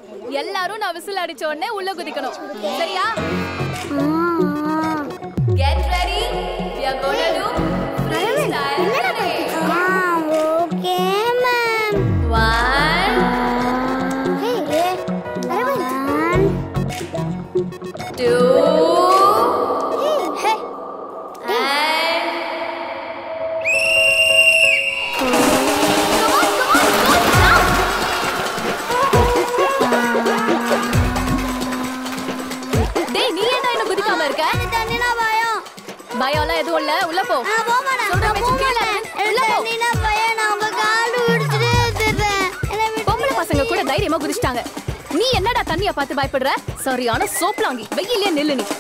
எல்லாரும் நான் விசில் அடிச்ச உடனே உள்ள குதிக்கணும் சரியா get ready we are going to do freestyle parade. Okay ma'am one two and come on come on go jump டேய் நீ ஏன்டா என்ன குதிக்காம இருக்க தண்ணினா பயம் பயம்லாம் எதுவும் இல்ல உள்ள போ நான் போக மாட்டேன் சொல்ற நான் பேச்சு போக கேளு. மாட்டேன் உள்ள எனக்கு போ. தண்ணினா பயம் நான் உங்க கால் பிடிச்சிட்டு வந்துடுறேன் என்னை விட்டு பொம்பளை பசங்க கூட தைரியமா குதிச்சிட்டாங்க நீ என்னடா தண்ணிய பார்த்து பயப்படுற சரியான சோப்லாங்கி வெயிலே நில்லு நீ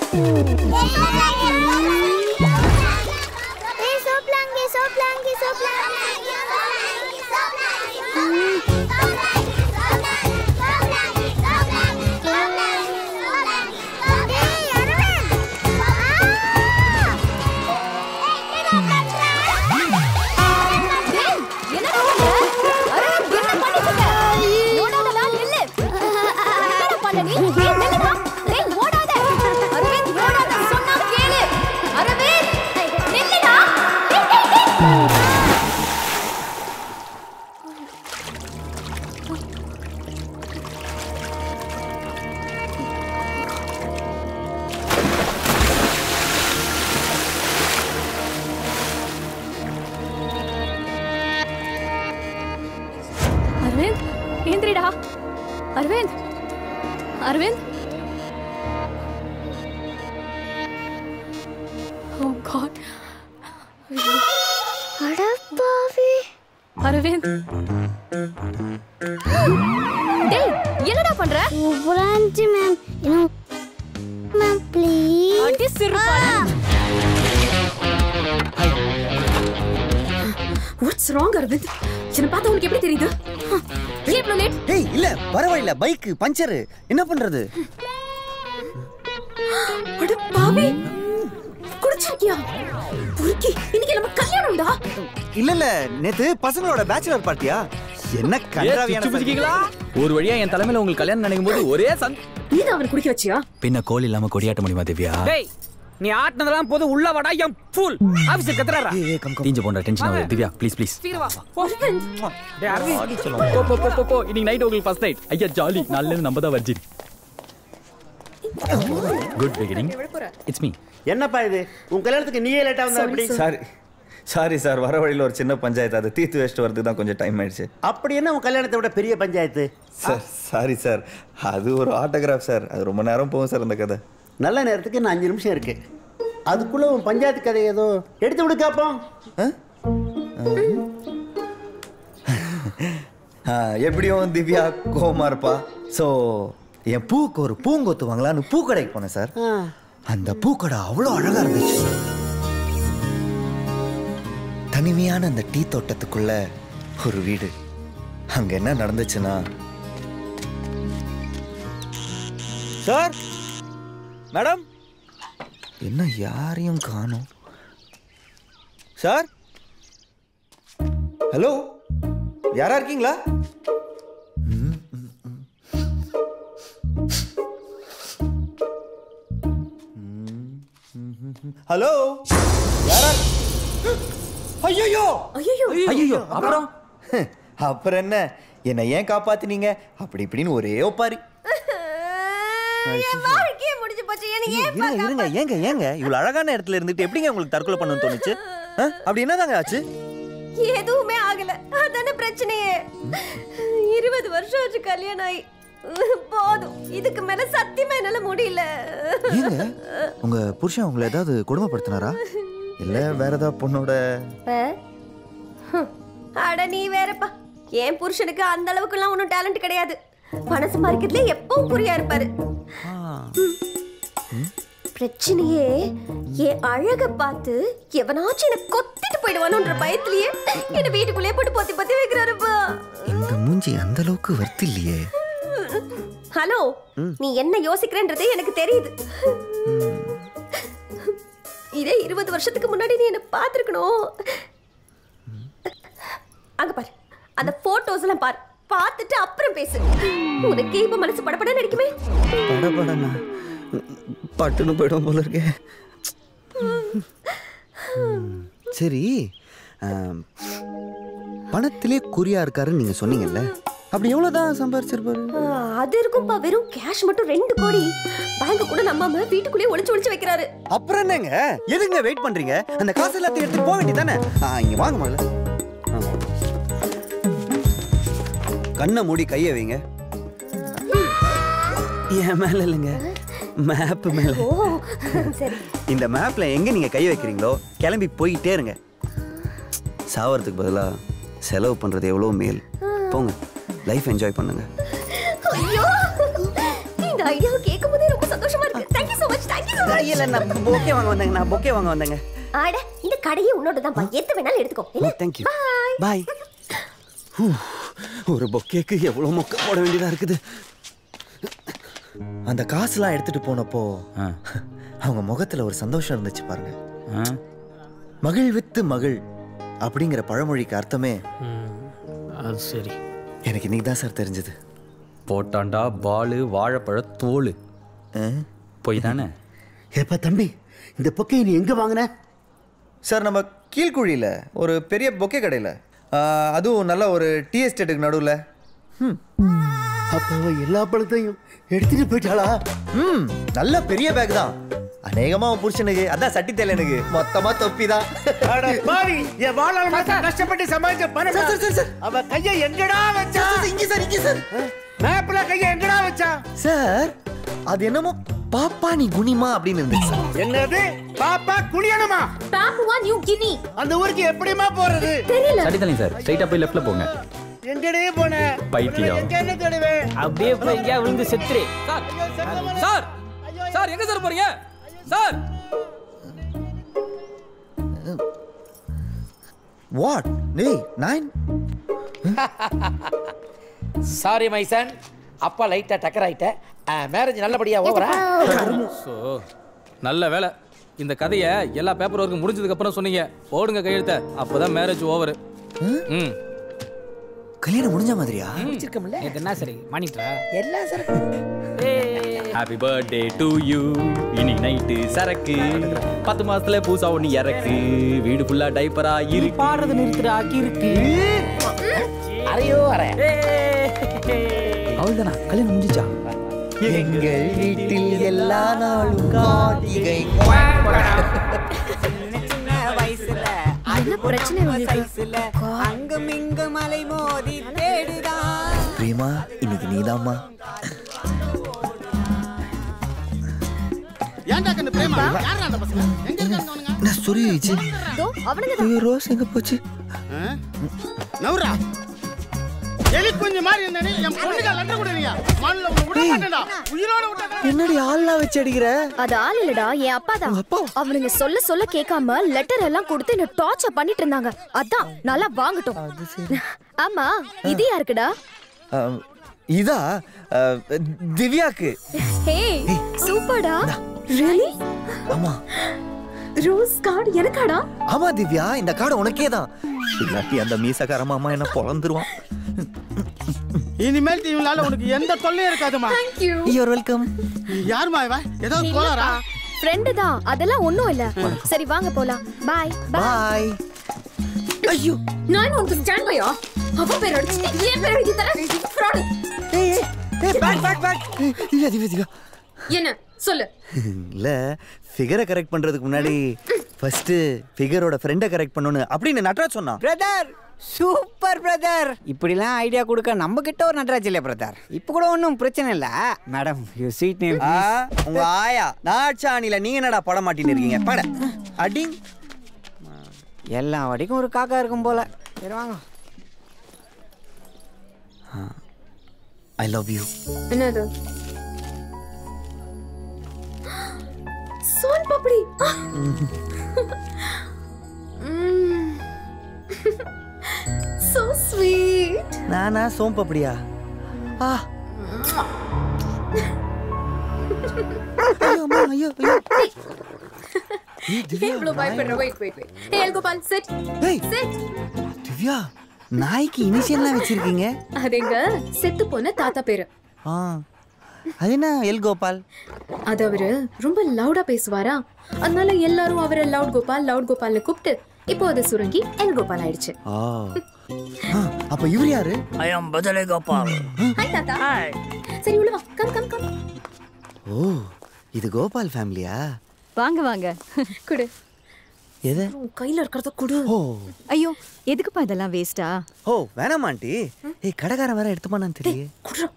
ஏய் சோப்லாங்கி சோப்லாங்கி சோப்லாங்கி டேய், என்னடா பண்ற? அரே, என்ன பண்ணிட்டு இருக்க? ஓடாதடா, நில்லு. என்னடா பண்ண நீ? டேய், நில்லுடா. டேய், ஓடாத. அரவிந்த், ஓடாத. சொன்னா கேளு. அரவிந்த், நில்லுடா. டேய், டேய், டேய். அரவிந்த் ஏந்திரிடா அரவிந்த் அரவிந்த் ஓ காட் அடப்பாவி அரவிந்த் டேய் என்னடா பண்ற பிரான்ச் மேம் இன்னும் மேம் ப்ளீஸ் அடி சிறுபால வாட்ஸ் ராங் அரவிந்த் என்ன பார்த்தா உனக்கு எப்படி தெரியுது ஏன் இவ்வளவு லேட் ஏய் இல்ல பரவாயில்ல பைக் பஞ்சரு என்ன பண்றது அட பாவி குடிச்சிருக்கியா புருக்கி இன்னைக்கு நம்ம கல்யாணம்டா இல்ல இல்ல நேத்து பசங்களோட பேச்சுலர் பார்ட்டியா என்ன கன்றாவியான புரிஞ்சுக்கீங்களா ஒரு வழியா என் தலைமையில உங்களுக்கு கல்யாணம் நினைக்கும் போது ஒரே சந்த் நீ தான் அவனை குடிக்க வச்சியா பின்ன கோல் இல்லாம கொடியாட்ட முடியுமா திவ்யா டேய் நீ ஆட்டினதெல்லாம் போது உள்ள வாடா என் ஃபுல் ஆபீஸ் கத்துறாரா தீஞ்சு போன்ற டென்ஷன் ஆகுது திவ்யா ப்ளீஸ் ப்ளீஸ் சீக்கிரம் வா போ. டேய் அரவிந்த் போ போ போ, போ போ இன்னைக்கு நைட் உங்களுக்கு ஃபர்ஸ்ட் நைட் ஐயா ஜாலி நாளைல இருந்து நம்ம தான் virgin good beginning it's me என்னப்பா இது உன் கல்யாணத்துக்கு நீயே லேட்டா வந்தா எப்படி சாரி சாரி சார் வர வழியில் ஒரு சின்ன பஞ்சாயத்து அதை தீர்த்து வச்சுட்டு வரதுக்கு தான் கொஞ்சம் டைம் ஆயிடுச்சு அப்படி என்ன உன் கல்யாணத்தை விட பெரிய பஞ்சாயத்து சார் சாரி சார் அது ஒரு ஆட்டோகிராஃப் சார் அது ரொம்ப நேரம் போகும் சார் அந்த கதை நல்ல நேரத்துக்கு இன்னும் அஞ்சு நிமிஷம் இருக்கு அதுக்குள்ள உன் பஞ்சாயத்து கதை ஏதோ எடுத்து விடு காப்போம் ஆ, எப்படியும் திவ்யா கோவமா இருப்பா ஸோ என் பூக்கு ஒரு பூங்கொத்து வாங்கலான்னு பூக்கடைக்கு போனேன் சார் அந்த பூக்கடை அவ்வளோ அழகா இருந்துச்சு தனிமையான அந்த டீ தோட்டத்துக்குள்ள ஒரு வீடு அங்க என்ன நடந்துச்சுன்னா சார் மேடம் என்ன யாரையும் காணோம் சார் ஹலோ யாரா இருக்கீங்களா ஹலோ யாரா ஐயோ ஐயோ ஐயோ அப்புறம் அப்புறம் என்ன என்னை ஏன் காப்பாத்துனீங்க அப்படி இப்படின்னு ஒரே ஒப்பாரி வாழ்க்கையே முடிஞ்சு போச்சு எனக்கு இருங்க இருங்க ஏங்க ஏங்க இவ்வளவு அழகான இடத்துல இருந்துட்டு எப்படிங்க உங்களுக்கு தற்கொலை பண்ணணும்னு தோணுச்சு ஆ? அப்படி என்னதாங்க ஆச்சு எதுவுமே ஆகல அதானே பிரச்சனையே இருபது வருஷம் ஆச்சு கல்யாணம் ஆகி போதும் இதுக்கு மேல சத்தியமா என்னால முடியல ஏங்க உங்க புருஷன் உங்களை ஏதாவது கொடுமைப்படுத்தினாரா இல்ல வேற ஏதாவது பொண்ணோட அஹ்? ஹம். அட நீ வேறப்பா என் புருஷனுக்கு அந்த அளவுக்குலாம் ஒன்றும் டேலண்ட் கிடையாது பணம் சம்பாதிக்கிறதுல எப்பவும் குறியா இருப்பாரு பிரச்சனையே என் அழக பார்த்து எவனாச்சும் என்ன கொத்திட்டு போயிடுவானோன்ற பயத்திலேயே என்ன வீட்டுக்குள்ளே போட்டு பொத்தி பொத்தி வைக்கிறாருப்பா இந்த மூஞ்சி அந்த அளவுக்கு வர்த்து இல்லையே ஹலோ நீ என்ன யோசிக்கிறன்றது எனக்கு தெரியுது இதே இருபது வருஷத்துக்கு முன்னாடி நீ என்ன பார்த்துருக்கணும் அங்க பாரு அந்த போட்டோஸ் எல்லாம் பாரு பார்த்துட்டு அப்புறம் பேசு உனக்கே இப்ப மனசு படபட நடிக்குமே படபடண்ணா பட்டுன்னு போயிடும் போல இருக்கே சரி ஆம், பணத்திலே குறியா இருக்காருன்னு நீங்க சொன்னீங்கல்ல அப்படி எவ்வளவுதான் சம்பாரிச்சிருப்பாரு ஆ, அது இருக்கும்பா வெறும் கேஷ் மட்டும் ரெண்டு கோடி பேங்க் கூட நம்பாம வீட்டுக்குள்ளேயே ஒளிச்சு ஒளிச்சு வைக்கிறாரு அப்புறம் என்னங்க எதுங்க வெயிட் பண்றீங்க அந்த காசு எல்லாத்தையும் எடுத்துட்டு போக வேண்டியதானே இங்க வாங்க முதல்ல ஆ. கண்ணை மூடி கையை வைங்க என் மேல இல்லைங்க மேப் மேல ஓ சரி இந்த மேப்ல எங்க நீங்க கை வைக்கிறீங்களோ கிளம்பி போயிட்டே இருங்க சாவறதுக்கு பதிலா செலவு பண்றது எவ்வளோ மேல் போங்க லைஃப் என்ஜாய் பண்ணுங்க ஐயோ இந்த ஐடியாவை கேட்கும் போதே ரொம்ப சந்தோஷமா இருக்கு thank you so much thank you so much இல்ல நான் பொக்கே வாங்க வந்தேங்க நான் பொக்கே வாங்க வந்தேங்க ஆட இந்த கடையே உன்னோட தான் எது வேணாலும் எடுத்துக்கோ என்ன தேங்க்யூ பாய் ஒரு பொக்கேக்கு எவ்வளோ மொக்க போட வேண்டியதா இருக்குது அந்த காசுலாம் எடுத்துட்டு போனப்போ அவங்க முகத்துல ஒரு சந்தோஷம் இருந்துச்சு பாருங்க மகிழ் வித்து மகிழ் அப்படிங்கிற பழமொழிக்கு அர்த்தமே அது சரி எனக்கு இன்னைக்கு தான் சார் தெரிஞ்சது போட்டாண்டா பாலு வாழைப்பழ தோல் போய் தானே ஏப்பா தம்பி இந்த பொக்கையை நீ எங்க வாங்கின சார் நம்ம கீழ்குழியில் ஒரு பெரிய பொக்கே கடையில் அதுவும் நல்ல ஒரு டீ எஸ்டேட்டுக்கு நடுவில் அப்ப அவ எல்லா பழத்தையும் எடுத்துட்டு போயிட்டாளா ம் நல்ல பெரிய பேக் தான் அநேகமா உன் புருஷனுக்கு அதான் சட்டி எனக்கு மொத்தமா தொப்பி தான் அட பாவி என் வாழ்நாள் மாசம் கஷ்டப்பட்டு சமாளிச்ச பணம் சார், சார், சார், சார். அவ கையை எங்கடா வச்சா இங்க சார் இங்க சார் மேப்ல கையை எங்கடா வச்சா சார் அது என்னமோ பாப்பா நீ குனிமா அப்படின்னு இருந்துச்சு சார் என்னது பாப்பா குளியணுமா பாப்புவா நியூ கினி அந்த ஊருக்கு எப்படிமா போறது தெரியல சரி தலைங்க சார் ஸ்ட்ரைட்டா போய் லெஃப்ட்ல போங்க எங்கடே போன பைத்தியம். எங்க என்ன தேடுவேன் அப்படியே போய் எங்கேயா விழுந்து செத்துரு சார் சார் சார் எங்க சார் போறீங்க சார் வாட் டேய் நைன் சாரி மை சன் அப்பா லைட்டா டக்கர் ஆயிட்ட மேரேஜ் நல்லபடியா ஓவரா ஸோ நல்ல வேலை இந்த கதையை எல்லா பேப்பர் ஒர்க்கும் முடிஞ்சதுக்கு அப்புறம் சொன்னீங்க போடுங்க கையெழுத்த அப்பதான் மேரேஜ் ஓவர் ம் கல்யாணம் முடிஞ்ச மாதிரியா வச்சிருக்கோம்ல இது என்ன சரி மானிட்டரா எல்லா சரி ஹாப்பி பர்த்டே டு யூ இன்னைக்கு நைட்டு சரக்கு பத்து மாசத்துல பூசா ஒண்ணு இறக்கு வீடு ஃபுல்லா டைப்பரா இருக்கு பாடுறது நிறுத்துற ஆக்கி இருக்கு அரையோ அரை அவள்தானா கல்யாணம் முடிஞ்சிச்சா எங்கள் வீட்டில் எல்லா நாளும் கார்த்திகை என்ன பிரச்சனை உங்களுக்கு பிரேமா இன்னைக்கு நீதாம்மா ஏன்டா கண்ணு பிரேமா யாரா அந்த பசங்க எங்க இருக்காங்க அவனுங்க நான் சொருவிச்சு தோ அவனுங்க ஐயோ ரோஸ் எங்க போச்சு நவுரா எலி குஞ்சு மாதிரி இருந்தே என் பொண்ணுக்கு லண்டன் கொடுறீங்க மண்ணுல உன்னை விட மாட்டேன்டா உயிரோட விட்டா என்னடி ஆள்லாம் வச்சு அடிக்கிற அது ஆள் இல்லடா என் அப்பா தான் உங்க அப்பா? அவனுங்க சொல்ல சொல்ல கேட்காம லெட்டர் எல்லாம் கொடுத்து என்ன டார்ச்சர் பண்ணிட்டு இருந்தாங்க அதான் நல்லா வாங்கட்டும் ஆமா இது யாருக்குடா அஹ், இதா அஹ், திவ்யாக்கு ஹே சூப்பர்டா ரியலி ஆமா ரோஸ் கார்டு எனக்காடா ஆமா திவ்யா இந்த கார்டு உனக்கே தான் இல்லாட்டி அந்த மீசக்கார மாமா என்ன பொழந்துருவான் இனிமேல் இவங்களால உனக்கு எந்த தொல்லையும் இருக்காதுமா தேங்க் யூ யூர் வெல்கம் யாருமா இவ ஏதோ கோளாரா ஃப்ரெண்டு தான் அதெல்லாம் ஒண்ணும் இல்ல சரி வாங்க போலாம் பாய் பாய் பாய் ஐயோ நான் உனக்கு ஸ்டாண்ட் பையா அவ பேர் அடிச்சு என் பேர் எழுதி தரேன் fraud back back back Divya Divya Divya என்ன சொல்லு இல்ல ஃபிகரை கரெக்ட் பண்றதுக்கு முன்னாடி ஃபர்ஸ்ட் ஃபிகரோட ஃப்ரெண்டை கரெக்ட் பண்ணனும் அப்படின்னு நட்ராஜ் சொன்னான் பிரதர் சூப்பர் பிரதர் இப்படிலாம் ஐடியா கொடுக்க நம்ம கிட்ட ஒரு நட்ராஜ் இல்லையா பிரதர் இப்போ கூட ஒன்றும் பிரச்சனை இல்லை மேடம் யூ ஸ்வீட் நேம் ஆ, உங்க ஆயா நாச்சாணில நீங்க என்னடா பட மாட்டின்னு இருக்கீங்க பட அடிங் எல்லா வடிக்கும் ஒரு காக்கா இருக்கும் போல சரி வாங்க ஐ லவ் யூ என்னது சோன் பப்படி சோ ஸ்வீட் நானா சோம்பு அப்படியா ஆ ஐயோ அம்மா, ஐயோ ஐயோ ஏய், திவ்யா, இவ்வளவு பயப்படுற wait wait wait A L Gopal செட் ஏய், செட் திவ்யா நாய்க்கு இனிஷியல்லாம் வச்சிருக்கீங்க அது எங்க செத்து போன தாத்தா பேரு ஆ அது என்ன எல் கோபால் அது அவரு ரொம்ப லவுடா பேசுவாரா அதனால எல்லாரும் அவரை லவுட் கோபால் லவுட் கோபால்னு கூப்பிட்டு இப்போ அது சுருங்கி எல் கோபால் ஆயிடுச்சு ஆ ஆ, அப்ப இவர் யாரு ஹாய் தாத்தா சரி உள்ள வா கம் கம் கம் ஓ இது கோபால் ஃபேமிலியா வாங்க வாங்க குடு எது உன் கையில இருக்கிறத குடு ஓ ஐயோ எதுக்குப்பா இதெல்லாம் வேஸ்டா ஓ வேணாமா ஆண்டி ஏய் கடைக்காரன் வேற எடுத்துப்பானான்னு தெரியல குடுறா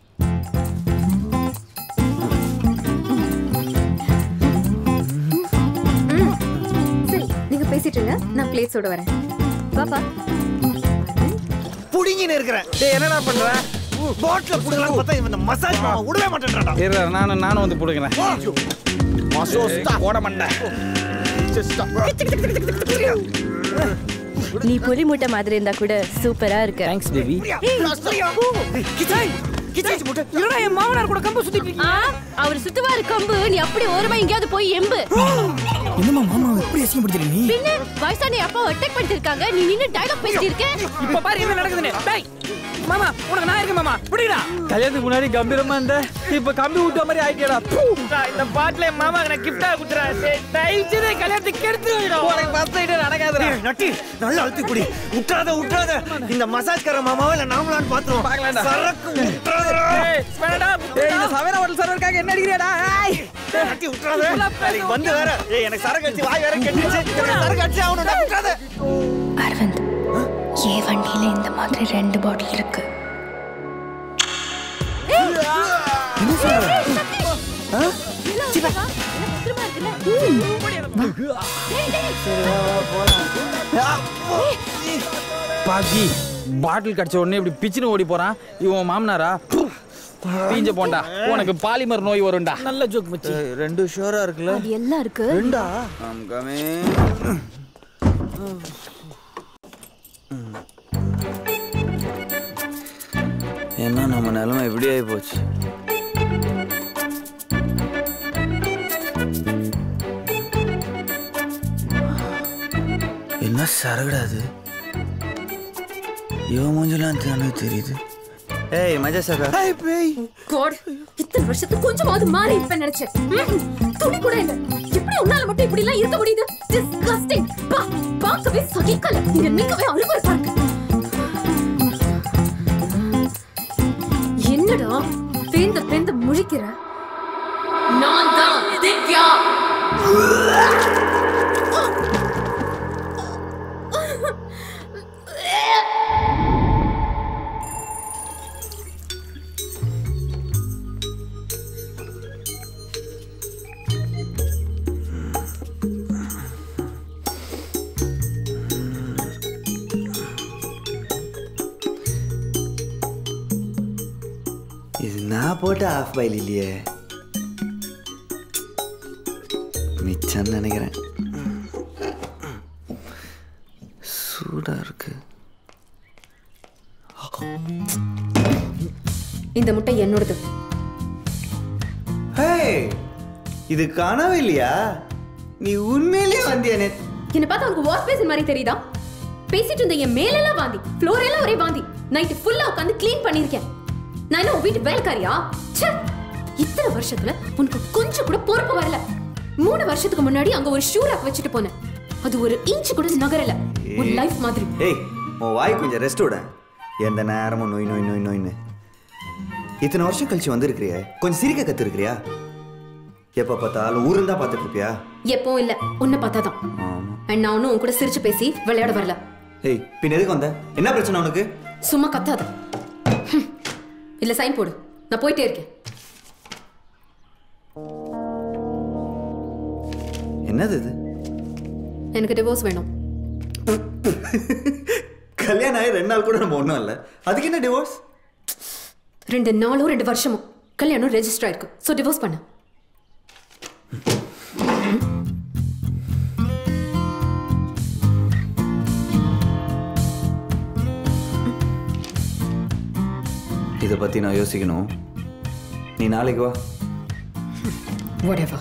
சரி நீங்க பேசிட்டு இருங்க நான் பிளேட்ஸோட வரேன் பாப்பா புடிங்கின்னு இருக்கிறேன் டேய் என்னடா பண்ற பாட்டில புடிங்கலாம் பார்த்தா இவன் இந்த மசாஜ் மாமா விடவே மாட்டேன்டா இரு நானும் நானும் வந்து பிடிக்கிறேன் போட மாட்டேன் நீ பொறி மூட்டை மாதிரி இருந்தா கூட சூப்பரா இருக்கு தேங்க்ஸ் பேபி அவர் சுத்துவாரு கம்பு நீ அப்படி ஓரமா எங்கேயாவது போய் எம்பு என்னமா மாமா எப்படி அசிங்கப்படுத்துறீங்க நீ பின்ன வயசான அப்பா அட்டாக் பண்ணிட்டு இருக்காங்க நீ நின்னு டயலாக் பேசிட்டு இருக்க இப்ப பாரு என்ன நடக்குதுன்னு டேய் மாமா உனக்கு நான் இருக்கேன் மாமா புடிடா கல்யாணத்துக்கு முன்னாடி கம்பீரமா இருந்த இப்ப கம்பி விட்ட மாதிரி ஆயிட்டேடா இந்த பாட்டுல மாமா நான் கிஃப்டா குடுறேன் தயவு செய்து கல்யாணத்துக்கு கெடுத்து உனக்கு ஃபர்ஸ்ட் நைட் நடக்காதுடா நட்டி நல்லா அழுத்தி குடி விட்டுறாத விட்டுறாத இந்த மசாஜ்கார மாமாவை இல்ல நாமளான்னு பாத்துருவோம் பார்க்கலாம்டா. சரக்கு விட்டுறாத ஏய் வேணாம் ஏய் இந்த சவேரா ஹோட்டல் சர்வருக்காக என்ன அடிக்கிறியாடா ஏய் நட்டி விட்டுறாத நாளைக்கு வந்து வேற ஏய் எனக்கு சரக்கு அடிச்சு வாய் வேற கெட்டுச்சு எனக்கு சரக்கு அடிச்சு ஆகணும்டா விட்டுறாத அரவிந்த் என் வண்டியில இந்த மாதிரி ரெண்டு பாட்டில் இருக்கு பாக்கி பாட்டில் கடிச்ச உடனே இப்படி பிச்சுன்னு ஓடி போறான் இவன் மாமனாரா தீஞ்ச போண்டா உனக்கு பாலிமர் நோய் வரும்டா நல்ல ஜோக் மச்சி ரெண்டு ஷோரா இருக்குல்ல அது எல்லாம் இருக்கு ரெண்டா ஐம் கமிங் என்ன நம்ம நிலைமை இப்படி ஆகி போச்சு என்ன சரகடாது இவ மூஞ்சலாம் தானே தெரியுது ஏய் மஜா சகா காட் இத்தனை வருஷத்துக்கு கொஞ்சமாவது மாறி இருப்பேன் நினைச்சேன் ம்ஹும். துளி கூட இல்ல எப்படி உன்னால மட்டும் இப்படி எல்லாம் இருக்க முடியுது டிஸ்கஸ்டிங் பா பார்க்கவே சகிக்கல இங்க நிக்கவே அலுவலப்பா இருக்கு என்னடா பேந்த பேந்த முழிக்கிற நான் தான் திவ்யா இது நான் போட்ட ஆஃப் பாயில் இல்லையே மிச்சம்னு நினைக்கிறேன் சூடா இருக்கு இந்த முட்டை என்னோடது ஹே இது காணவே இல்லையா நீ உண்மையிலேயே வந்தியா நேத்து என்ன பார்த்தா உனக்கு வாஷ் பேசன் மாதிரி தெரியுதா பேசிட்டு இருந்த என் மேலெல்லாம் வாந்தி ஃப்ளோர் எல்லாம் ஒரே வாந்தி நைட்டு ஃபுல்லா உட்காந்து க்ளீன் பண்ணிருக்கேன் நான் என்ன உன் வீட்டு வேலைக்காரியா ச்சே இத்தனை வருஷத்துல உனக்கு கொஞ்சம் கூட பொறுப்பு வரல மூணு வருஷத்துக்கு முன்னாடி அங்க ஒரு ஷூ ராக் வச்சுட்டு போனேன் அது ஒரு இன்ச் கூட நகரல ஒரு லைஃப் மாதிரி ஏய் உன் வாய் கொஞ்சம் ரெஸ்ட் விட எந்த நேரமும் நோய் நோய் நோய் நோய்னு இத்தனை வருஷம் கழிச்சு வந்திருக்கிறியே கொஞ்சம் சிரிக்க கத்துருக்கிறியா எப்ப பார்த்தாலும் ஊருன்னு தான் பார்த்துட்டு இருப்பியா எப்பவும் இல்ல உன்னை பார்த்தாதான் ஆமா அண்ட் நான் ஒன்னும் உன் கூட சிரிச்சு பேசி விளையாட வரல ஏய் பின்ன எதுக்கு வந்த என்ன பிரச்சனை உனக்கு சும்மா கத்தாத ஹம். இல்ல சைன் போடு நான் போயிட்டே இருக்கேன் என்னது இது எனக்கு டிவோர்ஸ் வேணும் கல்யாணம் ஆகி ரெண்டு நாள் கூட நம்ம ஒன்றும் இல்லை அதுக்கு என்ன டிவோர்ஸ் ரெண்டு நாளும் ரெண்டு வருஷமும் கல்யாணம் ரெஜிஸ்டர் ஆயிருக்கு ஸோ டிவோர்ஸ் பண்ணு இதை பற்றி நான் யோசிக்கணும் நீ நாளைக்கு வா whatever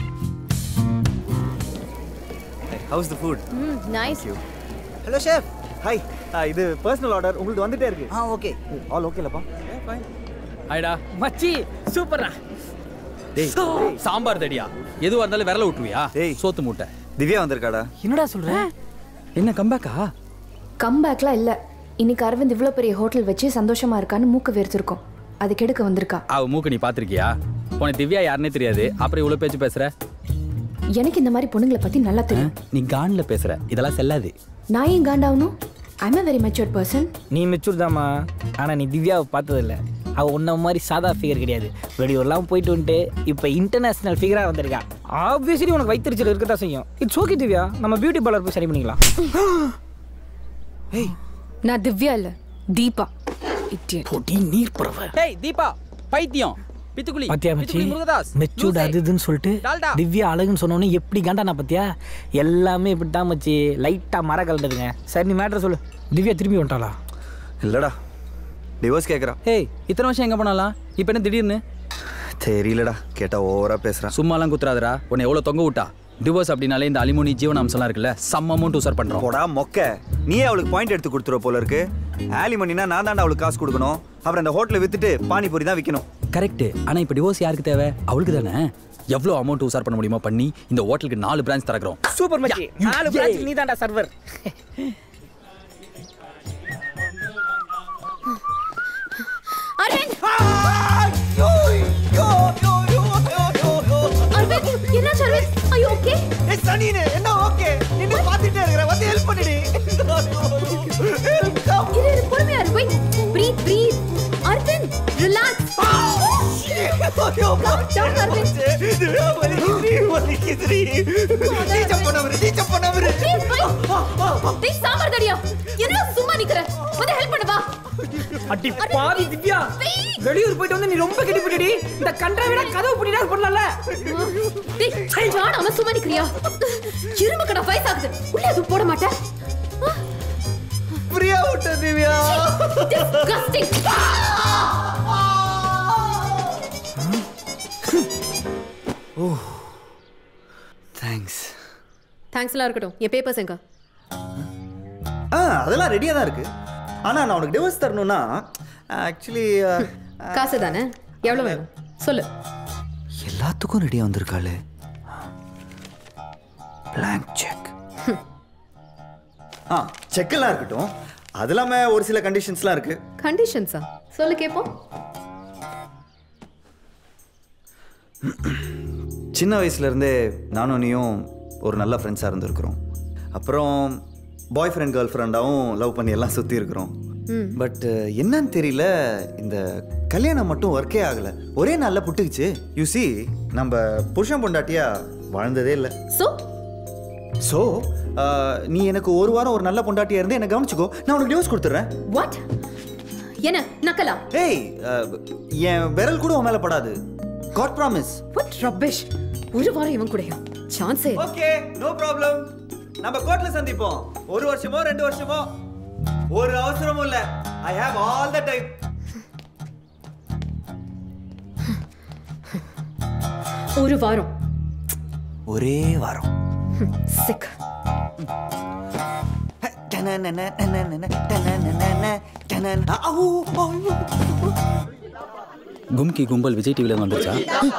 house the food nice hello chef hi இது பர்சனல் ஆர்டர் உங்களுக்கு வந்துட்டே இருக்கு ஆ ஓகே ஆல் ஓகேலப்பா ஆயிடா மச்சி சூப்பர்ரா டேய் சாம்பார் தடியா எதுவா இருந்தாலும் விரல விட்டுவியா டேய். சோத்து மூட்டை திவ்யா வந்திருக்காடா என்னடா சொல்ற என்ன கம்பேக்கா கம்பேக்லாம் இல்லை இன்னைக்கு அரவிந்த் இவ்வளோ பெரிய ஹோட்டல் வச்சு சந்தோஷமா இருக்கான்னு மூக்கு வேர்த்திருக்கோம் அது கெடுக்க வந்திருக்கா அவ மூக்கு நீ பாத்திருக்கியா உனக்கு திவ்யா யாருன்னே தெரியாது அப்புறம் இவ்வளவு பேச்சு பேசுற எனக்கு இந்த மாதிரி பொண்ணுங்களை பத்தி நல்லா தெரியும் நீ கான்ல பேசுற இதெல்லாம் செல்லாது நான் ஏன் காண்டாகணும் I'm a very matured person நீ மெச்சூர் தாம்மா ஆனால் நீ திவ்யாவை பார்த்ததில்ல அவள் உன்ன மாதிரி சாதா ஃபிகர் கிடையாது வெளியூர்லாம் போயிட்டு வந்துட்டு இப்போ இன்டர்நேஷனல் ஃபிகராக வந்திருக்கா ஆப்வியஸ்லி உனக்கு வைத்தறிச்சல் இருக்க தான் செய்யும் இட்ஸ் ஓகே திவ்யா நம்ம பியூட்டி பார்லர் போய் சரி பண்ணிக்கலாம் நான் திவ்யா இல்ல தீபா இட்டியட் பொடி நீர் பறவை டேய் தீபா பைத்தியம் பித்துக்குளி பாத்தியா மச்சி பித்துக்குளி முருகதாஸ் மெச்சூர்ட் லூசே. அது இதுன்னு சொல்லிட்டு டால்டா. திவ்யா அழகுன்னு சொன்னோன்னே எப்படி காண்டானா பாத்தியா எல்லாமே இப்படி தான் மச்சி லைட்டாக மர கலண்டுதுங்க சரி நீ மேட்ரு சொல்லு திவ்யா திரும்பி வந்துட்டாளா இல்லடா டிவோர்ஸ் கேட்குறா ஏய் இத்தனை வருஷம் எங்க போனாலாம் இப்போ என்ன திடீர்னு தெரியலடா கேட்டா ஓவரா பேசுறான் சும்மாலாம் குத்துறாதடா உன்னை எவ்வளவு தொங்க விட்டா டிவோர்ஸ் அப்படின்னாலே இந்த அலிமோனி ஜீவன அம்சம்லாம் இருக்குல்ல சம் அமௌண்ட் உசார் பண்றோம் போடா மொக்க நீயே அவளுக்கு பாயிண்ட் எடுத்து கொடுத்துருவ போல இருக்கு ஆலிமணினா நான் தான்டா அவளுக்கு காசு கொடுக்கணும் அப்புறம் அந்த ஹோட்டலை வித்துட்டு பானிபூரி தான் விற்கணும் கரெக்ட் ஆனா இப்போ டிவோர்ஸ் யாருக்கு தேவை அவளுக்கு தானே எவ்வளவு அமௌண்ட் உசார் பண்ண முடியுமோ பண்ணி இந்த ஹோட்டலுக்கு நாலு பிரான்ச் திறக்கிறோம் சூப்பர் மச்சி நாலு பிரான்ச் நீ தான்டா சர்வர் அரவிந்த் அரவிந்த் என்னாச்சு அரவிந்த் ஐ ஓகே சனினே என்ன ஓகே நின்னு பாத்துட்டே இருக்கிற வந்து ஹெல்ப் பண்ணிடி இரு இரு பொறுமையா இரு wait breathe breathe Aravind relax down, Aravind please wait டேய் சாம்பார் தடியா என்ன சும்மா நிக்கிற வந்து ஹெல்ப் பண்ணு வா அடி பாவி திவ்யா வெளியூர் போயிட்டு வந்து நீ ரொம்ப கெட்டிப்பிட்டடி இந்த கண்டவிட கதவு பண்ணிடா பண்ணல டேய் ஜானாம சும்மா நிக்கிறியா இரும்பு கடை வயசாகுது உள்ள எதுவும் போட மாட்டேன் ஃப்ரீயா விட்ட திவ்யா டிஸ்கஸ்டிங் தேங்க்ஸ் தேங்க்ஸ்லாம் இருக்கட்டும் என் பேப்பர்ஸ் எங்க ஆ அதெல்லாம் ரெடியா தான் இருக்கு ஆனா நான் உனக்கு டிவோர்ஸ் தரணும்னா ஆக்சுவலி காசு தானே எவ்வளோ வேணும் சொல்லு எல்லாத்துக்கும் ரெடியா வந்திருக்காளே பிளாங்க் செக் ஆ செக்கெல்லாம் இருக்கட்டும் அது இல்லாம ஒரு சில கண்டிஷன்ஸ்லாம் இருக்கு கண்டிஷன்ஸா சொல்லு கேட்போம் சின்ன வயசுல இருந்தே நானும் நீயும் ஒரு நல்ல ஃப்ரெண்ட்ஸாக இருந்திருக்கிறோம் அப்புறம் பாய் ஃப்ரெண்ட் கேர்ள் ஃப்ரெண்டாகவும் லவ் பண்ணி எல்லாம் சுற்றி இருக்கிறோம் பட் என்னன்னு தெரியல இந்த கல்யாணம் மட்டும் ஒர்க்கே ஆகலை ஒரே நாளில் புட்டுக்குச்சு யூ see நம்ம புருஷன் பொண்டாட்டியா வாழ்ந்ததே இல்லை ஸோ ஸோ நீ எனக்கு ஒரு வாரம் ஒரு நல்ல பொண்டாட்டியா இருந்து என்னை கவனிச்சுக்கோ நான் உனக்கு டிவோர்ஸ் கொடுத்துட்றேன் வாட் என்ன நக்கலா ஏய் அஹ், என் விரல் கூட உன் மேலே படாது காட் ப்ராமிஸ் வாட் ரப்பிஷ் ஒரு வாரம் இவன் கூடயா சான்ஸே இல்ல. ஓகே நோ ப்ராப்ளம் நம்ம கோர்ட்ல சந்திப்போம் ஒரு வருஷமோ ரெண்டு வருஷமோ ஒரு அவசரமும் இல்ல I have all the time ஒரு வாரம் ஒரே வாரம் சிக் கும்கி கும்பல் விஜய் டிவில வந்துருச்சா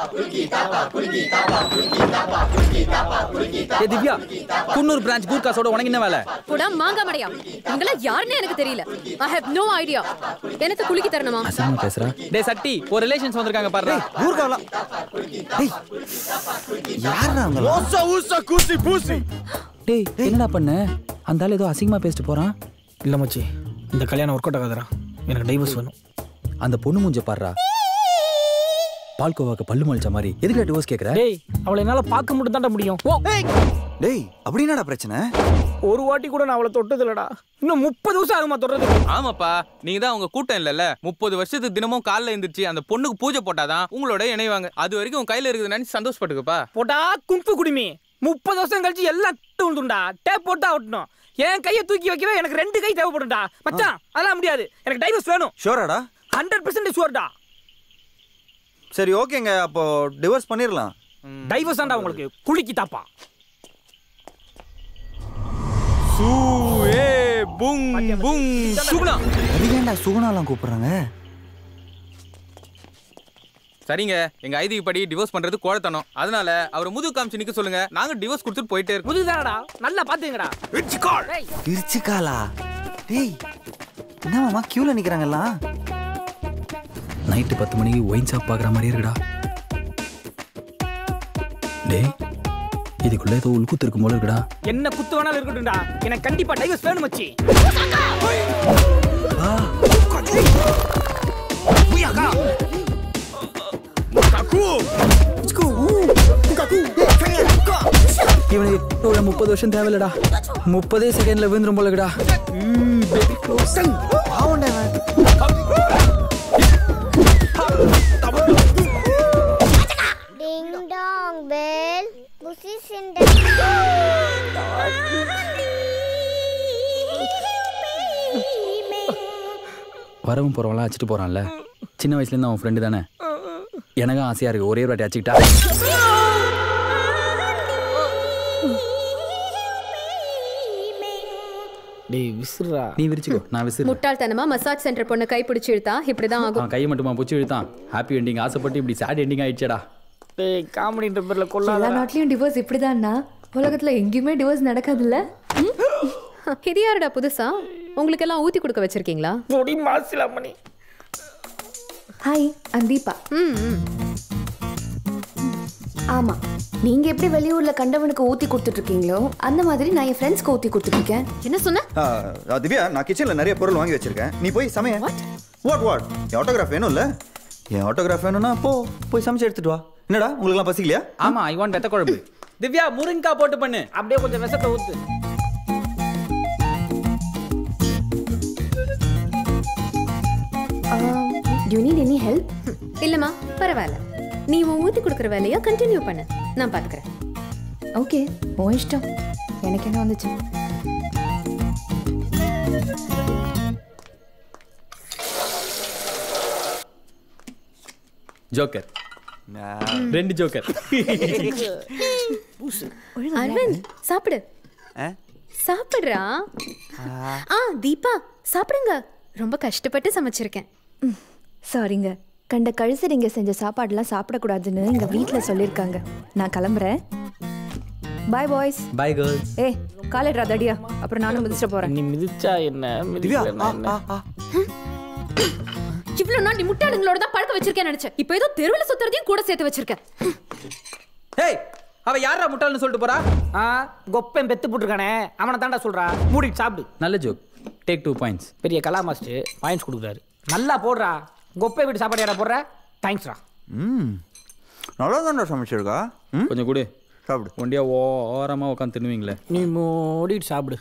ஏ திவ்யா குன்னூர் பிரான்ச் கூர்காஸோட உனக்கு என்ன வேலை போடா மாங்கா மடையா இவங்கள யாருன்னு எனக்கு தெரியல ஐ ஹேவ் நோ ஐடியா எனக்கு குலுக்கி தரணுமா அசமா பேசுறா டேய் சட்டி ஒரு ரிலேஷன்ஸ் வந்திருக்காங்க பாரு ஊர்காவலாம் டேய் யாரா அவங்க ஊசா ஊசா கூசி பூசி டேய் என்னடா பண்ண அந்த ஆள் ஏதோ அசிங்கமா பேசிட்டு போறான் இல்லை மச்சி இந்த கல்யாணம் ஒர்க் அவுட் ஆகாதரா எனக்கு டைவர்ஸ் வேணும் அந்த பொண்ணு மூஞ்ச பாடுறா பால்கோவாக்கு பல்லு மொழிச்ச மாதிரி எதுக்கு டிவோர்ஸ் கேக்குற டேய் அவளை என்னால் பார்க்க மட்டும் தாண்டா முடியும் ஓ டேய் அப்படி என்னடா பிரச்சனை ஒரு வாட்டி கூட நான் அவளை தொட்டது இல்லடா இன்னும் முப்பது வருஷம் ஆகுமா தொடுறது ஆமாப்பா நீங்க தான் உங்க கூட்டம் இல்லல்ல முப்பது வருஷத்துக்கு தினமும் காலைல எந்திரிச்சு அந்த பொண்ணுக்கு பூஜை போட்டாதான் உங்களோட இணைவாங்க அது வரைக்கும் உன் கையில இருக்குது நினைச்சு சந்தோஷப்பட்டுக்கப்பா போட்டா கும்பு குடிமி முப்பது வருஷம் கழிச்சு எல்லாம் விழுந்துண்டா டேப் போட்டு அவுட்டணும் என் கையை தூக்கி வைக்கவே எனக்கு ரெண்டு கை தேவைப்படும்டா மச்சான் அதெல்லாம் முடியாது எனக்கு டைவர்ஸ் வேணும் ஷோராடா ஹண்ட்ரட் பர்சன்ட் ஷுவர்டா சரி ஓகேங்க அப்போ டிவோர்ஸ் பண்ணிடலாம் டைவர்ஸ் தான்டா உங்களுக்கு குளிக்கி தாப்பா சூ ஏ புங் புங் சுகுணா அது ஏன்டா சுகுணாலாம் கூப்பிடுறாங்க சரிங்க எங்க ஐதி படி டிவோர்ஸ் பண்றது கோழத்தனம் அதனால அவர் முதுகு காமிச்சு நிக்க சொல்லுங்க நாங்க டிவோர்ஸ் கொடுத்துட்டு போயிட்டே இருக்கோம் முதுகுதானடா நல்லா பாத்துங்கடா திருச்சிக்காலா டேய் என்ன மாமா கியூல நிக்கிறாங்கல்லாம் நைட்டு பத்து மணிக்கு ஒயின் ஷாப் பார்க்குற மாதிரி இருக்குடா டேய் இதுக்குள்ள ஏதோ உள்குத்து இருக்கும் போல இருக்குடா என்ன குத்து வேணாலும் இருக்கட்டும்டா எனக்கு கண்டிப்பா டைவர்ஸ் வேணும் மச்சி இவனுக்கு ஒரு முப்பது வருஷம் தேவையில்லடா முப்பதே செகண்ட்ல விழுந்துரும் போல இருக்குடா Ding dong bell, pussy's in the வரவும் போறவங்களாம் அடிச்சிட்டு போறான்ல சின்ன வயசுல இருந்து அவன் ஃப்ரெண்டு தானே எனக்கும் ஆசையா இருக்கு ஒரே ஒரு வாட்டி அடிச்சுக்கிட்டா டேய் விசிறா நீ விரிச்சுக்கோ நான் விசிறு முட்டாள்தனமா மசாஜ் சென்டர் பொண்ணு கை பிடிச்சி இழுத்தா இப்படிதான் ஆகும் அவன் கையை மட்டுமா புச்சு இழுத்தான் ஹாப்பி எண்டிங் ஆசைப்பட்டு இப்படி சேட் எண்டிங் ஆயிடுச்சேடா டேய் காமெடின்ற பேர்ல எல்லா கொள்ளாத நாட்டிலயும் டிவோர்ஸ் இப்படிதான்னா உலகத்துல எங்கேயுமே டிவோர்ஸ் நடக்காதுல்ல இது யாருடா புதுசா உங்களுக்கு எல்லாம் ஊத்தி கொடுக்க வச்சிருக்கீங்களா பொடி மாசிலா மணி hi I'm Deepa hmm hmm. ஆமா நீங்க எப்படி வெளியூர்ல கண்டவனுக்கு ஊத்தி கொடுத்துட்டு இருக்கீங்களோ அந்த மாதிரி நான் என் ஃப்ரெண்ட்ஸ்க்கு ஊத்தி கொடுத்துட்டு இருக்கேன் என்ன சொன்ன ஆ, ஆ, திவ்யா நான் கிச்சன்ல நிறைய பொருள் வாங்கி வச்சிருக்கேன் நீ போய் சமைய வாட் வாட் என் ஆட்டோகிராஃப் வேணும்ல என் ஆட்டோகிராஃப் வேணும்னா போ போய் சமைச்சு எடுத்துட்டு வா என்னடா உங்களுக்குலாம் பசிக்கலையா ஆமா ஐ வாண்ட் வெத்த குழம்பு திவ்யா முருங்கக்காய் போட்டு பண்ணு அப்படியே கொஞ்சம் விஷத்தை ஊத்து டு நீட் எனி ஹெல்ப் இல்லம்மா பரவாயில்ல நீ உன் ஊத்தி கொடுக்குற வேலையை கண்டினியூ பண்ணு நான் பாத்துக்கிறேன் ஓகே உன் இஷ்டம் எனக்கு என்ன வந்துச்சு ஜோக்கர் ரெண்டு ஜோக்கர் அரவிந்த் சாப்பிடு சாப்பிடுறா ஆ தீபா சாப்பிடுங்க ரொம்ப கஷ்டப்பட்டு சமைச்சிருக்கேன் சாரிங்க கண்ட கழுசரிங்க செஞ்ச சாப்பாடுலாம் சாப்பிடக்கூடாதுன்னு எங்க வீட்டில் சொல்லியிருக்காங்க நான் கிளம்புறேன் பாய் பாய்ஸ் பை கேர்ள்ஸ் ஏ காலேட்ரா தடியா அப்புறம் நானும் மிதிச்சிட்டு போறேன் நீ மிதிச்சா என்ன மிதிக்கலன்னா என்ன இவ்வளவு நாள் நீ முட்டாளுங்களோட தான் பழக்க வச்சிருக்கேன் நினைச்சேன் இப்போ ஏதோ தெருவில் சுத்துறதையும் கூட சேர்த்து வச்சிருக்கேன் ஹேய் அவ யாரா முட்டாள்னு சொல்லிட்டு போறா ஆ கொப்பன் பெத்து போட்டுருக்கானே அவனை தாண்டா சொல்றா மூடிட்டு சாப்பிடு நல்ல ஜோக் டேக் டூ பாயிண்ட்ஸ் பெரிய கலா மாஸ்டர் பாயிண்ட்ஸ் கொடுக்குறாரு நல்லா போடுறா கொப்பை வீட்டு சாப்பாடு யாரா போடுற தேங்க்ஸ்ரா ம் நல்லா தான்டா சமைச்சிருக்கா ம் கொஞ்சம் கொடு சாப்பிடு ஒண்டியா ஓரமா உட்காந்து தின்னுவீங்களே நீ மூடிட்டு சாப்பிடு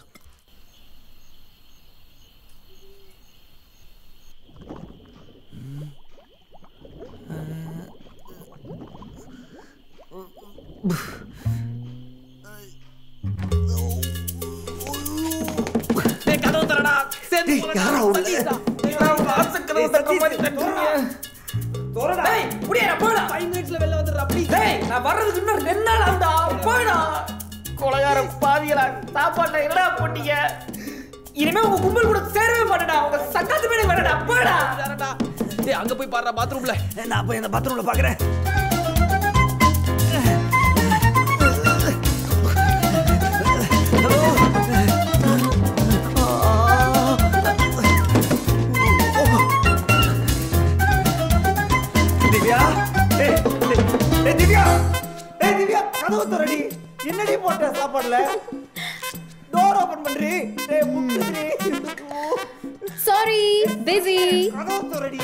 டேய், கதவு திறடா. சேர்ந்து போங்கடா. சதீஷா. நான் வாசல் கதவு திறக்க மாதிரி தட்டுறீங்க. டேய், முடியாடா, போடா. டேய், நான் வர்றதுக்கு இன்னும் ரெண்டு நாள் ஆகும்டா. போடா. கொலைகார பாவிகளா, சாப்பாட்டுல என்னடா போட்டீங்க? இனிமே உங்க கும்பல் கூட சேரவே மாட்டேடா உங்க சங்கத்து மேலே வரடா போடா டேய் அங்க போய் பாடுறா பாத்ரூம்ல நான் போய் அந்த பாத்ரூம்ல பாக்குறேன் திவ்யா ஏய் ஏய், ஏய் திவ்யா ஏய் திவ்யா கதவு திறடி என்னடி போட்ட சாப்பாடுல டோர் ஓபன் பண்றி ஏய் முட்டுடி சாரி பிஸி கதவு திறடி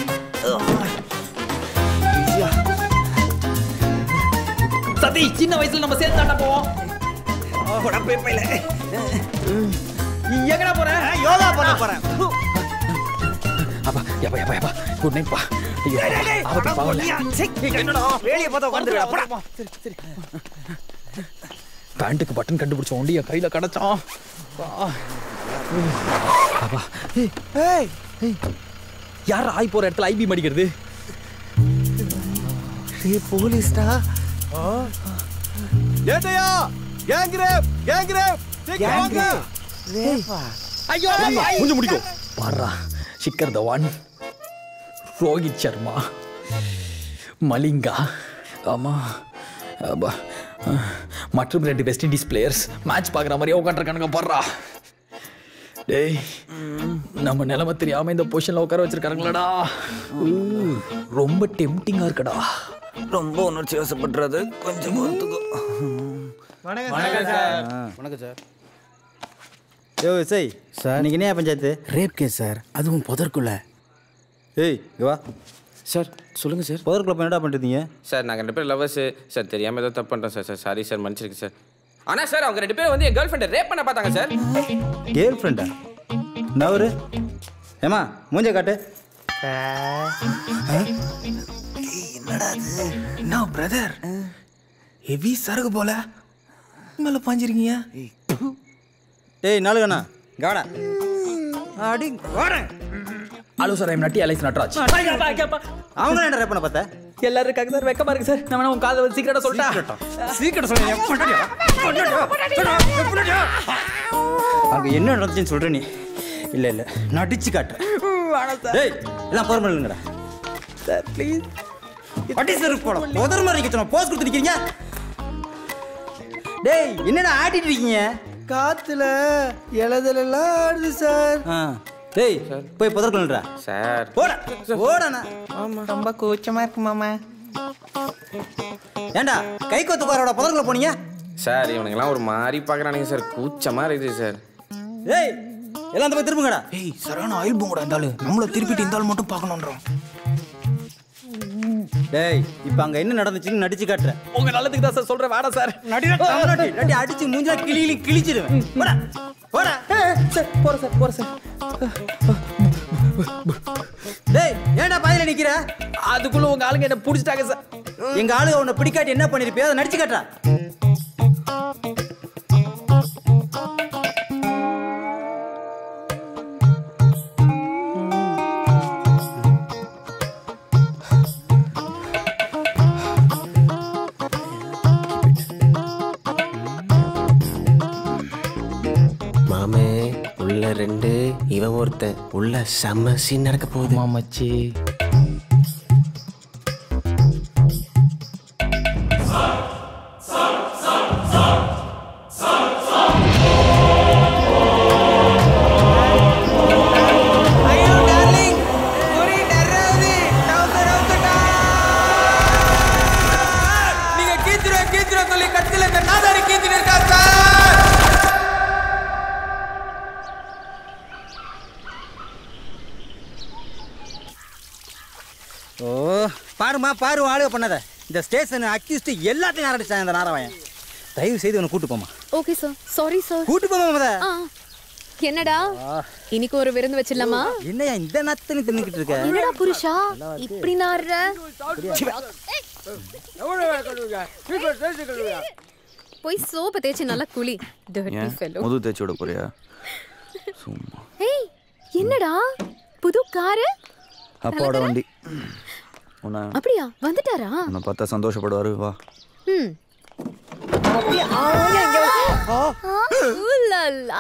சதி சின்ன வயசுல நம்ம சேர்ந்து தாண்டா போவோம் போடா போய் பையில எங்கடா போற யோகா பண்ண போறேன் அப்பா எப்பா எப்பா எப்பா குட் நைட் பா ஐயோ, ஆபத்து பாவம்ல. என்னடா வேலைய பார்த்தா உட்கார்ந்துடா போடா பேண்ட்டுக்கு பட்டன் கண்டுபிடிச்ச ஒண்டி என் கையில கிடைச்சான் ஆ. அப்பா ஏய், ஏய் ஏய். யார் ஆய் போற இடத்துல ஐபி மடிக்கிறது ஏய் போலீஸ்டா ஏட்டையா கேங் ரேப் கேங் ரேப் சீக்கிரம் வாங்க ரேப்பா ஐயோ கொஞ்சம் முடிக்கும் பாரா சிக்கர் தவான் ரோஹித் சர்மா மலிங்கா ஆமா அப்பா. மற்றும் ரெண்டு வெஸ்ட் இண்டீஸ் பிளேயர்ஸ் மேட்ச் பார்க்குற மாதிரியே உட்காந்துருக்கானுங்க பாடுறா டேய் நம்ம நிலைமை தெரியாம இந்த பொசிஷன்ல உட்கார வச்சிருக்கானுங்களடா ஊ, ரொம்ப டெம்டிங்கா இருக்கடா ரொம்ப உணர்ச்சி வசப்படுறது கொஞ்சம் பொறுத்துக்கோ வணக்கம் சார் வணக்கம் சார் யோ இசை சார் இன்னைக்கு என்ன பஞ்சாயத்து ரேப் கேஸ் சார் அதுவும் புதற்குள்ள ஏய் இங்க வா சார் சொல்லுங்கள் சார் புதற்குள்ள போய் என்னடா பண்ணிருந்தீங்க சார் நாங்கள் ரெண்டு பேரும் லவ்வர்ஸ் சார் தெரியாமல் ஏதோ தப்பு பண்ணிட்டோம் சார் சார் சாரி சார் மன்னிச்சிருக்கு சார் ஆனால் சார் அவங்க ரெண்டு பேரும் வந்து என் கேர்ள் ஃப்ரெண்டை ரேப் பண்ண பார்த்தாங்க சார் கேர்ள் ஃப்ரெண்டா நவரு ஏமா மூஞ்ச காட்டு என்னடா இது என்ன பிரதர் ஹெவி சரகு போல மேல பாஞ்சிருக்கீங்க ஏய் நாளுகண்ணா கவடா அடி வாடேன் hello sir I'm Natti alias Natraj அவங்க என்ன ரேப் பண்ண பார்த்த எல்லாரும் இருக்காங்க சார் வெக்கமா இருக்கு சார் நான் வேணா உங்க காதை வந்து சீக்கிரட்டா சொல்லிட்டா சீக்கிரம் சொல்லுங்க அங்க என்ன நடந்துச்சுன்னு சொல்ற நீ இல்ல இல்ல நடிச்சு காட்டுறேன் டேய் எல்லாம் பொறுமை இல்லைங்கடா சார் ப்ளீஸ் வட்டி சார் போட முதல் மாதிரி நிக்க போஸ் கொடுத்து நிக்கிறீங்க டேய் என்னடா ஆடிட்டு இருக்கீங்க காத்துல இலதெல்லாம் ஆடுது சார் ஆ டேய் போய் புதற்கொள்றா சார் போட போடண்ணா ஆமா ரொம்ப கூச்சமா இருக்கு மாமா ஏண்டா கை கொத்துக்காரோட புதற்குள்ள போனீங்க சார் இவனுங்கெல்லாம் ஒரு மாதிரி பார்க்குறானுங்க சார் கூச்சமாக இருக்குது சார் ஏய் எல்லாம் அந்த போய் திரும்புங்கடா ஏய் சரியான ஆயில் பூங்கடா இருந்தாலும் நம்மள திருப்பிட்டு இருந்தாலும் மட்டும் பார்க்கணுன்றோம் டேய் இப்போ அங்க என்ன நடந்துச்சுன்னு நடிச்சு காட்டுறேன் உங்க நல்லதுக்கு தான் சார் சொல்றேன் வேணா சார் நடி நடி அடிச்சு மூஞ்சா கிளி கிளி கிழிச்சிடுவேன் போடா போடா சார் போறேன் சார் போறேன் சார் டேய் ஏன்டா பாதியில நிக்கிற அதுக்குள்ள உங்க ஆளுங்க என்ன புடிச்சிட்டாங்க சார் எங்க ஆளுங்க உன்னை பிடிக்காட்டி என்ன பண்ணிருப்பியோ அதை நடிச்சு காட்டுறா மாமே உள்ள ரெண்டு இவன் ஒருத்தன் உள்ள செம்ம சீன் நடக்க போகுது மாமச்சி நீங்க கீச்சிரோ கீச்சிரோ சொல்லி கட்சியில இந்த நாதாரி கீச்சிட்டு இருக்கா சார் ஓ பாருமா பாரு ஆளுக பண்ணத இந்த ஸ்டேஷன் அக்யூஸ்ட் எல்லாத்தையும் ஆரம்பிச்சாங்க இந்த நாராயணன் தயவு செய்து உன்னை கூட்டு போமா ஓகே சார் சாரி சார் கூட்டு போமா முத ஆ என்னடா இன்னைக்கு ஒரு விருந்து வச்சிடலாமா என்னையா இந்த நத்தனி தின்னுக்கிட்டு இருக்க என்னடா புருஷா இப்படி நாடுற போய் சோப்பு தேய்ச்சி நல்லா குளி dirty ஏன் fellow முது தேய்ச்சி விட போறியா சும்மா ஏய் என்னடா புது காரு அப்பாவோட வண்டி உன்னை அப்படியா வந்துட்டாரா உன்னை பார்த்தா சந்தோஷப்படுவாரு வா ம் ஊலலா.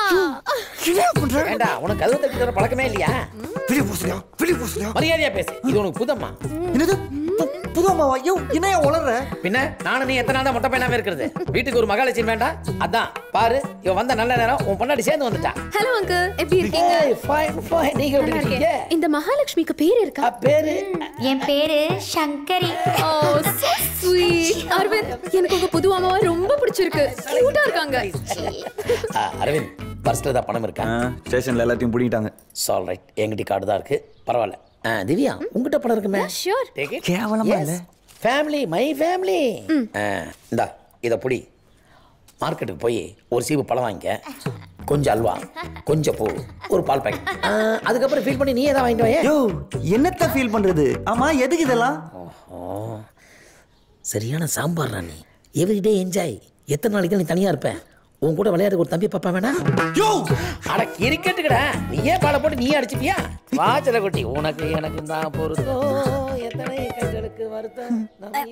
ஏண்டா உனக்கு கதவு தட்டுற பழக்கமே இல்லையா வெளிய போசுறியா வெளிய போசுறியா மரியாதையா பேசு இது உனக்கு புதம்மா என்னது புதுமாவா ஐயோ என்னையா உளற பின்ன நானும் நீ எத்தனை நாள் தான் மொட்டை பையனாவே இருக்கிறது வீட்டுக்கு ஒரு மகாலட்சுமி வேண்டாம் அதான் பாரு இவன் வந்த நல்ல நேரம் உன் பொண்டாடி சேர்ந்து வந்துட்டா ஹலோ அங்கிள் எப்படி இருக்கீங்க ஃபைன் ஃபைன் நீங்க எப்படி நல்லா இருக்கீங்க இருக்கேன். இந்த மகாலட்சுமிக்கு பேர் இருக்கா பேரு என் பேரு சங்கரி ஓ so sweet. அரவிந்த் எனக்கு உங்க புது அம்மாவை ரொம்ப பிடிச்சிருக்கு கியூட்டா இருக்காங்க ஆ, அரவிந்த் பர்ஸ்ல தான் பணம் இருக்கா ஸ்டேஷன்ல எல்லாத்தையும் பிடிக்கிட்டாங்க சால் ரைட் என்கிட்ட கார்டு தான் இருக்கு பரவாயில்ல ஆ, திவ்யா உங்ககிட்ட பணம் இருக்குமே ஷூர் கேவலமா இல்ல ஃபேமிலி மை ஃபேமிலி இந்தா இத புடி மார்க்கெட்டுக்கு போய் ஒரு சீப்பு பழம் வாங்கிக்க கொஞ்சம் அல்வா கொஞ்சம் பூ ஒரு பால் பாக்கெட் அதுக்கப்புறம் ஃபீல் பண்ணி நீ ஏதாவது வாங்கிட்டு வாயே யோ என்னத்த ஃபீல் பண்றது ஆமா எதுக்கு இதெல்லாம் ஓ சரியான சாம்பார் நீ எவ்ரிடே என்ஜாய் எத்தனை நாளைக்கு நீ தனியா இருப்ப உன் கூட விளையாடுறதுக்கு ஒரு தம்பி பாப்பா வேணா யோ அட கிரிக்கெட்டுக்கடா நீயே பால போட்டு நீயே அடிச்சுப்பியா வாச்சல குட்டி உனக்கு எனக்கு தான் பொறுத்தோ எத்தனை கண்களுக்கு வருத்தம் நம்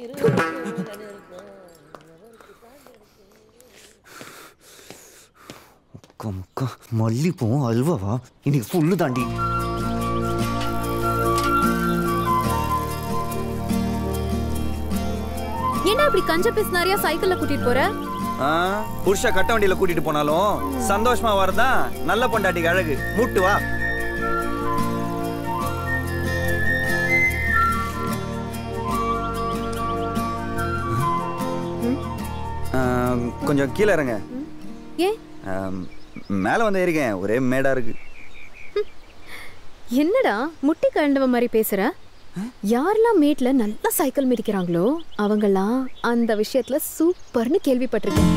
இருவருக்கும் முக்கா முக்கா மல்லிப்பூவும் அல்வாவா இன்னைக்கு ஃபுல்லு தாண்டி என்ன இப்படி கஞ்ச பீஸ் நிறைய சைக்கிள்ல கூட்டிட்டு போற ஆ, புருஷ கட்ட வண்டியில கூட்டிட்டு போனாலும் சந்தோஷமா வரதான் நல்ல பொண்டாட்டிக்கு அழகு மூட்டு வா ஆ, கொஞ்சம் கீழே இறங்க ஏன் ஆ, மேலே வந்து ஏறிக்கேன் ஒரே மேடா இருக்கு என்னடா முட்டி கண்டவ மாதிரி பேசுற யாரெல்லாம் மேட்ல நல்லா சைக்கிள் மிதிக்கிறாங்களோ அவங்கெல்லாம் அந்த விஷயத்துல சூப்பர்னு கேள்விப்பட்டிருக்கேன்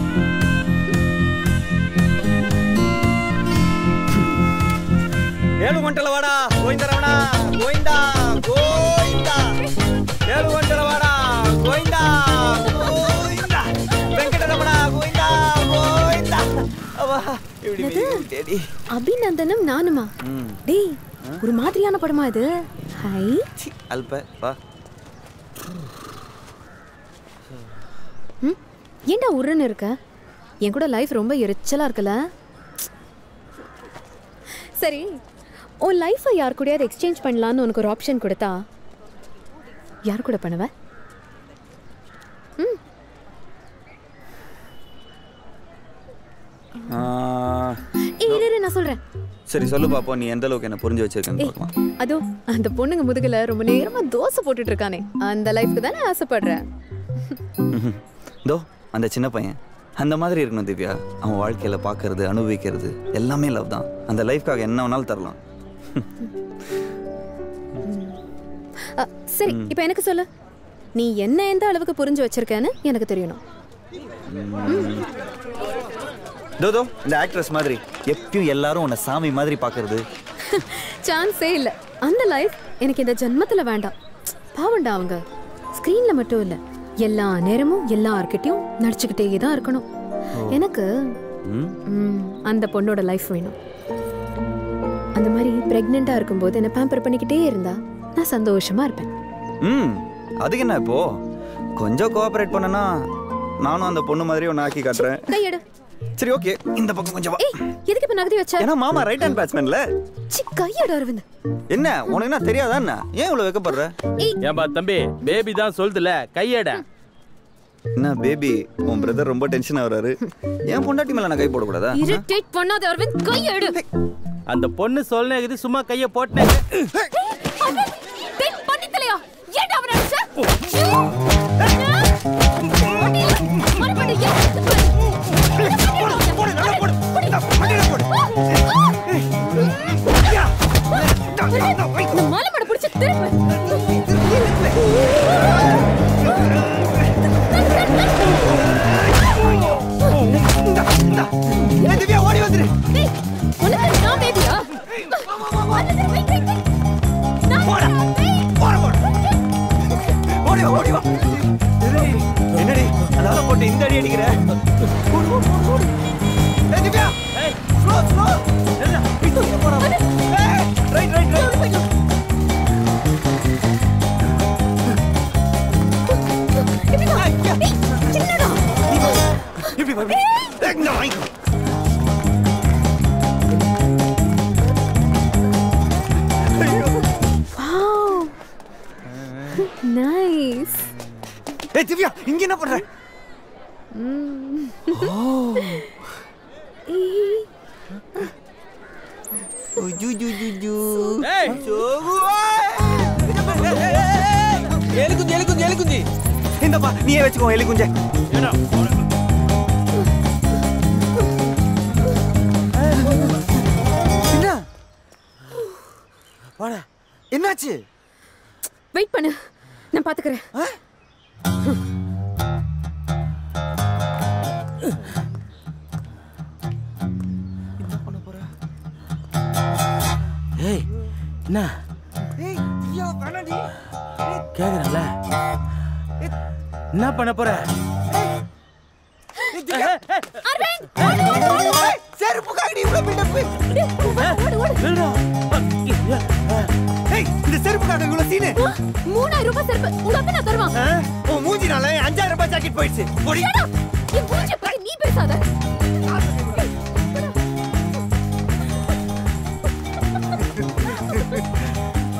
ஏழு ಗಂಟಲ ವಾಡ ಗೋವಿಂದರಮಣ ಗೋವಿಂದ ಗೋವಿಂದ ಏಳು ಗಂಟಲ ವಾಡ ಗೋವಿಂದ ಗೋವಿಂದ ವೆಂಕಟರಮಣ ಗೋವಿಂದ ಗೋವಿಂದ அவா இப்படி வீடு தேடி அபிநந்தனம் நானுமா டேய் ஒரு மாதிரியான படமா இது ஹை அல்ப வா ம், ஏன்டா உருன்னு இருக்க என் கூட லைஃப் ரொம்ப எரிச்சலா இருக்குல்ல சரி உன் லைஃப்பை யார் கூடயாவது எக்ஸ்சேஞ்ச் பண்ணலான்னு உனக்கு ஒரு ஆப்ஷன் கொடுத்தா யார் கூட பண்ணுவ ம் ஆ, ஏய், இரு, இரு, நான் சொல்றேன் சரி சொல்லு பாப்போம் நீ எந்த அளவுக்கு என்ன புரிஞ்சு வச்சிருக்கேன்னு பார்க்கலாம் அதோ அந்த பொண்ணுங்க முதுகுல ரொம்ப நேரமா தோசை போட்டுட்டு இருக்கானே அந்த லைஃப்க்கு தானே ஆசைப்படுற ம்ஹும். தோ அந்த சின்ன பையன் அந்த மாதிரி இருக்கணும் திவ்யா அவன் வாழ்க்கையில பார்க்கறது அனுபவிக்கிறது எல்லாமே லவ் தான் அந்த லைஃப்காக என்ன வேணாலும் தரலாம் அ, சரி இப்போ எனக்கு சொல்லு நீ என்ன எந்த அளவுக்கு புரிஞ்சு வச்சிருக்கேன்னு எனக்கு தெரியணும் தோ தோ இந்த ஆக்ட்ரஸ் மாதிரி எப்பயும் எல்லாரும் உன்னை சாமி மாதிரி பார்க்கறது சான்ஸே இல்லை அந்த லைஃப் எனக்கு இந்த ஜென்மத்தில் வேண்டாம் பாவண்டா அவங்க ஸ்க்ரீனில் மட்டும் இல்லை எல்லா நேரமும் எல்லார்கிட்டயும் நடிச்சுக்கிட்டே தான் இருக்கணும் எனக்கு ம், அந்த பொண்ணோட லைஃப் வேணும் அந்த மாதிரி ப்ரெக்னெண்ட்டாக இருக்கும்போது என்னை பேம்பர் பண்ணிக்கிட்டே இருந்தா நான் சந்தோஷமா இருப்பேன் ம் அதுக்கு என்ன இப்போ கொஞ்சம் கோஆபரேட் பண்ணனா நானும் அந்த பொண்ணு மாதிரி ஒன்று ஆக்கி காட்டுறேன் கையெடு சரி ஓகே இந்த பக்கம் கொஞ்சம் வா எதுக்கு இப்போ நகதி வச்ச ஏன்னா மாமா ரைட் ஹேண்ட் பேட்ஸ்மேன்ல சி கையெடு அரவிந்த் என்ன உனக்கு என்ன தெரியாதா என்ன ஏன் இவ்வளவு வைக்கப்படுற ஏன்பா தம்பி பேபி தான் சொல்லுதுல கையேட என்ன பேபி உன் பிரதர் ரொம்ப டென்ஷன் ஆகுறாரு ஏன் பொண்டாட்டி மேல நான் கை போடக்கூடாதா இரிட்டேட் பண்ணாத அரவிந்த் கையெடு அந்த பொண்ணு சொல்லுது சும்மா கைய போட்டேன் டேய் பண்ணித்தலையா ஏன்டா அவன அடிச்ச மாலை மாட பிடிச்சு திருப்பு திவ்யா ஓடி வந்துரு உனக்கு நான் பேபியா போடா போட போட ஓடி வா ஓடி வா என்னடி அதால போட்டு இந்த அடி அடிக்கிற ஓடு, ஓடு, ஓடு, ஓடு. ஏய் திவ்யா ஏய் ஸ்லோ ஸ்லோ என்ன போறா ஏய் ரைட் ரைட் ரைட் இப்படி வா இப்படி. இங்க வாங்கிக்கோ வாவ் நைஸ் ஏய் திவ்யா இங்க என்ன பண்ற எலுக்குஞ்சி எலுக்குஞ்சி எலுக்குஞ்சி இந்தப்பா நீயே வச்சுக்கோ எலி குஞ்ச என்ன வாடா என்னாச்சு வெயிட் பண்ணு நான் பாத்துக்கறேன் ஏய் என்ன ஏய் ஐயோ வேணாடி கேக்குறல என்ன பண்ண போற செருப்புக்காக நீ இவ்வளவு பில்டப் ஏய் இந்த செருப்புக்காக இவ்வளவு சீனு மூணாயிரம் ரூபாய் செருப்பு உங்க அப்பா நான் தருவான் உன் மூஞ்சினால அஞ்சாயிரம் ரூபாய் ஜாக்கெட் போயிடுச்சு போடி என் மூஞ்சி பத்தி நீ பேசாத போடு